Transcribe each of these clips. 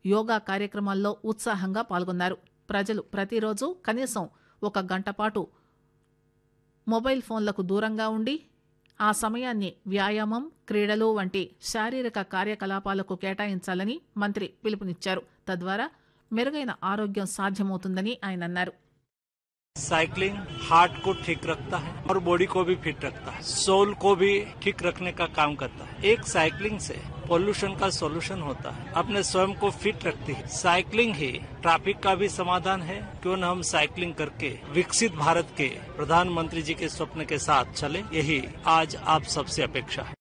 యోగా కార్యక్రమాల్లో ఉత్సాహంగా పాల్గొన్నారు ప్రజలు ప్రతిరోజు కనీసం ఒక గంట పాటు మొబైల్ ఫోన్లకు దూరంగా ఉండి ఆ సమయాన్ని వ్యాయామం క్రీడలు వంటి శారీరక కార్యకలాపాలకు కేటాయించాలని మంత్రి పిలుపునిచ్చారు తద్వారా మెరుగైన ఆరోగ్యం సాధ్యమవుతుందని ఆయన అన్నారు साइकिलिंग हार्ट को ठीक रखता है और बॉडी को भी फिट रखता है सोल को भी ठीक रखने का काम करता है एक साइकिलिंग से पोल्यूशन का सोल्यूशन होता है अपने स्वयं को फिट रखती है साइकिलिंग ही ट्रैफिक का भी समाधान है क्यों न हम साइकिलिंग करके विकसित भारत के प्रधानमंत्री जी के स्वप्न के साथ चले यही आज आप सबसे अपेक्षा है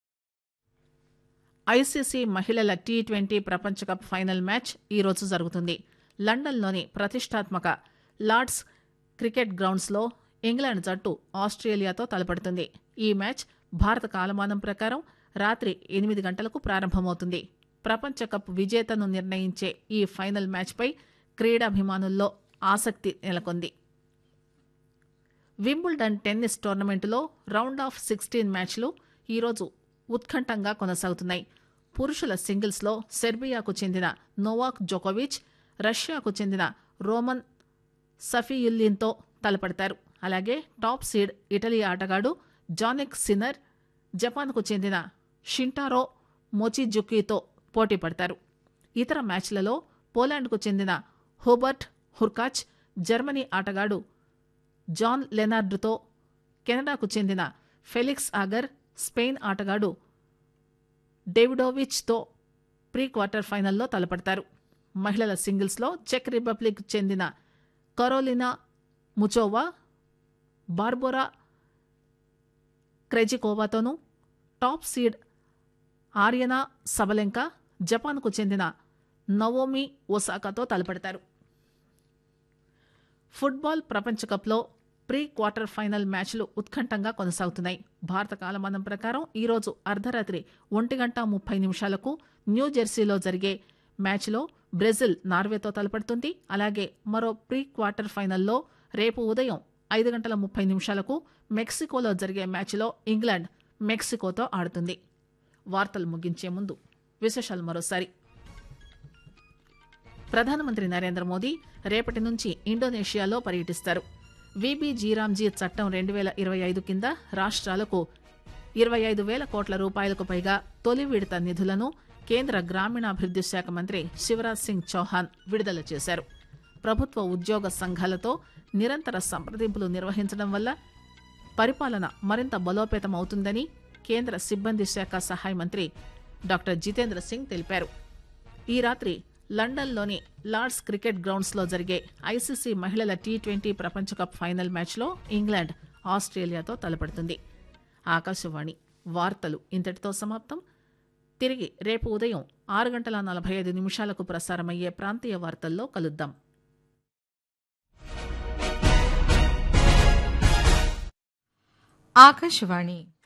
ఐసీసీ మహిళల టీ ట్వంటీ ప్రపంచ కప్ ఫైనల్ మ్యాచ్ ఈ రోజు జరుగుతుంది లండన్లోని ప్రతిష్టాత్మక లార్డ్స్ క్రికెట్ గ్రౌండ్స్లో ఇంగ్లాండ్ జట్టు ఆస్ట్రేలియాతో తలపడుతుంది ఈ మ్యాచ్ భారత కాలమానం ప్రకారం రాత్రి ఎనిమిది గంటలకు ప్రారంభమవుతుంది ప్రపంచ కప్ విజేతను నిర్ణయించే ఈ ఫైనల్ మ్యాచ్పై క్రీడాభిమానుల్లో ఆసక్తి నెలకొంది వింబుల్డన్ టెన్నిస్ టోర్నమెంటులో రౌండ్ ఆఫ్ సిక్స్టీన్ మ్యాచ్లు ఈరోజు ఉత్కంఠంగా కొనసాగుతున్నాయి పురుషుల సింగిల్స్లో సెర్బియాకు చెందిన నోవాక్ జోకోవిచ్ రష్యాకు చెందిన రోమన్ సఫియుల్లిన్తో తలపడతారు అలాగే టాప్ సీడ్ ఇటలీ ఆటగాడు జానిక్ సిన్నర్ జపాన్కు చెందిన షింటారో మోచిజుకీతో పోటీ పడతారు ఇతర మ్యాచ్లలో పోలాండ్కు చెందిన హోబర్ట్ హుర్కాచ్ జర్మనీ ఆటగాడు జాన్ లెనార్డ్తో కెనడాకు చెందిన ఫెలిక్స్ ఆగర్ స్పెయిన్ ఆటగాడు డేవిడోవిచ్తో ప్రీ క్వార్టర్ ఫైనల్లో తలపడతారు మహిళల సింగిల్స్లో చెక్ రిపబ్లిక్ చెందిన కరోలినా ముచోవా బార్బోరా క్రెజికోవాతోనూ టాప్ సీడ్ ఆర్యనా సబలెంకా జపాన్కు చెందిన నవోమి ఒసాకాతో తలపడతారు ఫుట్బాల్ ప్రపంచ కప్లో ప్రీ క్వార్టర్ ఫైనల్ మ్యాచ్లు ఉత్కంఠంగా కొనసాగుతున్నాయి భారత కాలమానం ప్రకారం ఈరోజు అర్ధరాత్రి ఒంటి గంట ముప్పై నిమిషాలకు న్యూజెర్సీలో జరిగే మ్యాచ్లో బ్రెజిల్ నార్వేతో తలపడుతుంది అలాగే మరో ప్రీ క్వార్టర్ ఫైనల్లో రేపు ఉదయం ఐదు గంటల ముప్పై నిమిషాలకు మెక్సికోలో జరిగే మ్యాచ్లో ఇంగ్లాండ్ మెక్సికోతో ఆడుతుంది వార్తలు ముగించే ముందు విశేషాలు మరోసారి ప్రధానమంత్రి నరేంద్ర మోదీ రేపటి నుంచి ఇండోనేషియాలో పర్యటిస్తారు విబి జీరామ్జీ చట్టం రెండు వేల ఇరవై ఐదు కింద రాష్ట్రాలకు ఇరవై ఐదు వేల కోట్ల రూపాయలకు పైగా తొలి విడత నిధులను కేంద్ర గ్రామీణాభివృద్ది శాఖ మంత్రి శివరాజ్ సింగ్ చౌహాన్ విడుదల చేశారు ప్రభుత్వ ఉద్యోగ సంఘాలతో నిరంతర సంప్రదింపులు నిర్వహించడం వల్ల పరిపాలన మరింత బలోపేతం అవుతుందని కేంద్ర సిబ్బంది శాఖ సహాయ మంత్రి డాక్టర్ జితేంద్ర సింగ్ తెలిపారు ఈ రాత్రి లండన్లోని లార్డ్స్ క్రికెట్ గ్రౌండ్స్లో జరిగే ఐసీసీ మహిళల టీ ట్వంటీ ప్రపంచ కప్ ఫైనల్ మ్యాచ్లో ఇంగ్లాండ్ ఆస్ట్రేలియాతో తలపడుతుంది ఆకాశవాణి వార్తలు ఇంతటితో సమాప్తం తిరిగి రేపు ఉదయం ఆరు గంటల నలభై ఐదు నిమిషాలకు ప్రసారమయ్యే ప్రాంతీయ వార్తల్లో కలుద్దాం ఆకాశవాణి